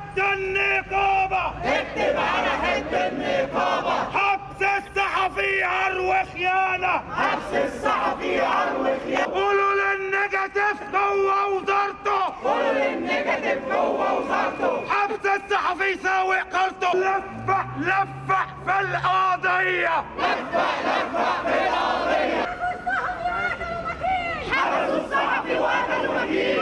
حتة النقابة اكتب على حتة النقابة حبس الصحفي عرو خيانة حبس الصحفي عرو خيانة قولوا للنيجاتيف هو وزارته قولوا للنيجاتيف هو وزارته حبس الصحفي ساوي قرته لفح لفح في القضية حبسوا الصحفي وقتلوا وكيل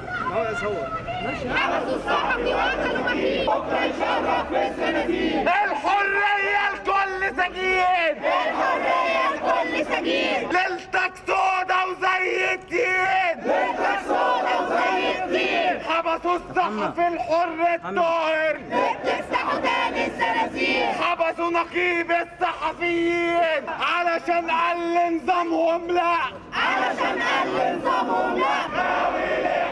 حبسوا الصحفي وقتلوا وكيل بكرة يشرف في السناديق الحرية لكل سجين الحرية لكل سجين ليلتك سودا وزي الدين ليلتك سودا وزي الدين حبسوا الصحفي الحر الطاهر تفتحوا تاني السلاسل حبسوا نقيب الصحفيين علشان قال نظامهم لا علشان قال نظامهم لا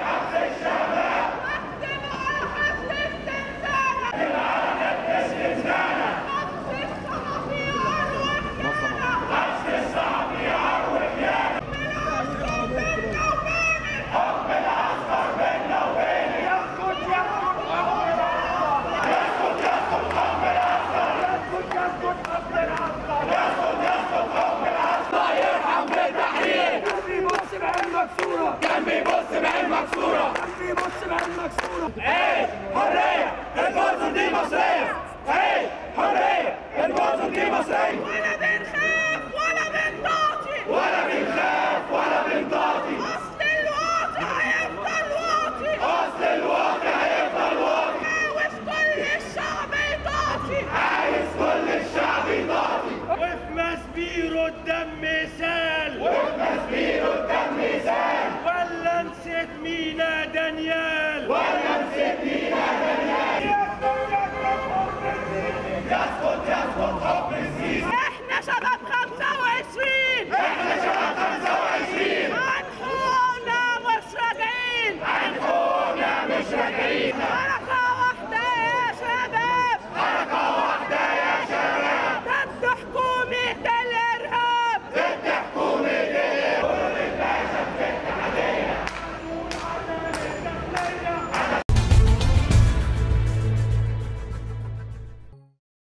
بيبص بعين مكسورة كان بيبص بعين مكسورة بيبص بعين مكسورة ايه حرية الجزر دي مصرية ايه حرية الجزر دي مصرية ولا بنخاف ولا بنطاطي ولا بنخاف ولا بنطاطي اصل الوضع هيفضل واطي اصل الواقع هيفضل واطي عاوز كل الشعب يطاطي عايز كل الشعب يطاطي وفي مسبيرو الدم